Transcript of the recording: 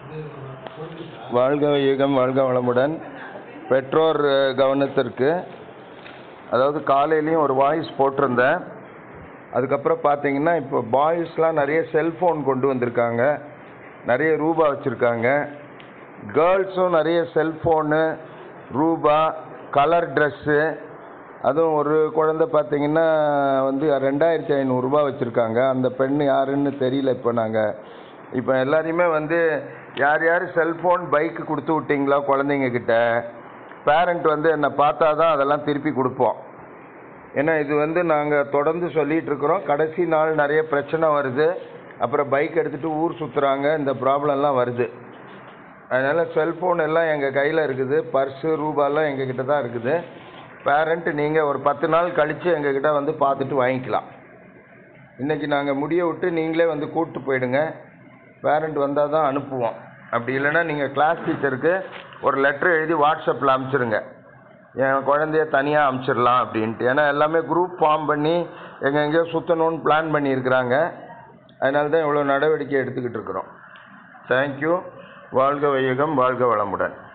வாழ்க வையகம் வாழ்க வளமுடன் பெற்றோர் அஹ், கவனத்திற்கு அதாவது காலையிலையும் ஒரு வாய்ஸ் போட்டிருந்தேன் அதுக்கப்புறம் பார்த்தீங்கன்னா இப்போ பாய்ஸ்லாம் நிறைய செல்ஃபோன் கொண்டு வந்திருக்காங்க நிறைய ரூபா வச்சுருக்காங்க கேர்ள்ஸும் நிறைய செல்ஃபோனு ரூபா கலர் ட்ரெஸ்ஸு அதுவும் ஒரு குழந்தை பார்த்தீங்கன்னா வந்து ரெண்டாயிரத்தி ஐநூறுரூபா வச்சுருக்காங்க அந்த பெண் யாருன்னு தெரியல இப்போ நாங்கள் இப்போ எல்லாரையுமே வந்து யார் யார் செல்ஃபோன் பைக்கு கொடுத்து விட்டீங்களா குழந்தைங்க கிட்ட பேரண்ட் வந்து என்னை பார்த்தா தான் அதெல்லாம் திருப்பி கொடுப்போம் ஏன்னா இது வந்து நாங்கள் தொடர்ந்து சொல்லிட்டு இருக்கிறோம் கடைசி நாள் நிறைய பிரச்சனை வருது அப்புறம் பைக் எடுத்துகிட்டு ஊர் சுற்றுறாங்க இந்த ப்ராப்ளம்லாம் வருது அதனால் செல்ஃபோன் எல்லாம் எங்கள் கையில் இருக்குது பர்ஸு ரூபாலாம் எங்கள் கிட்ட தான் இருக்குது பேரண்ட் நீங்கள் ஒரு பத்து நாள் கழித்து எங்கள் கிட்ட வந்து பார்த்துட்டு வாங்கிக்கலாம் இன்றைக்கி நாங்கள் முடிய விட்டு நீங்களே வந்து கூப்பிட்டு போயிடுங்க பேரண்ட் வந்தால் தான் அனுப்புவோம் அப்படி இல்லைன்னா நீங்கள் கிளாஸ் டீச்சருக்கு ஒரு லெட்டர் எழுதி வாட்ஸ்அப்பில் அனுப்பிச்சிருங்க என் குழந்தைய தனியாக அனுப்பிச்சிடலாம் அப்படின்ட்டு ஏன்னா எல்லாமே குரூப் ஃபார்ம் பண்ணி எங்கே எங்கேயோ சுற்றணும்னு பிளான் பண்ணியிருக்கிறாங்க அதனால தான் இவ்வளோ நடவடிக்கை எடுத்துக்கிட்டு இருக்கிறோம் தேங்க்யூ வாழ்க வையகம் வாழ்க வளமுடன்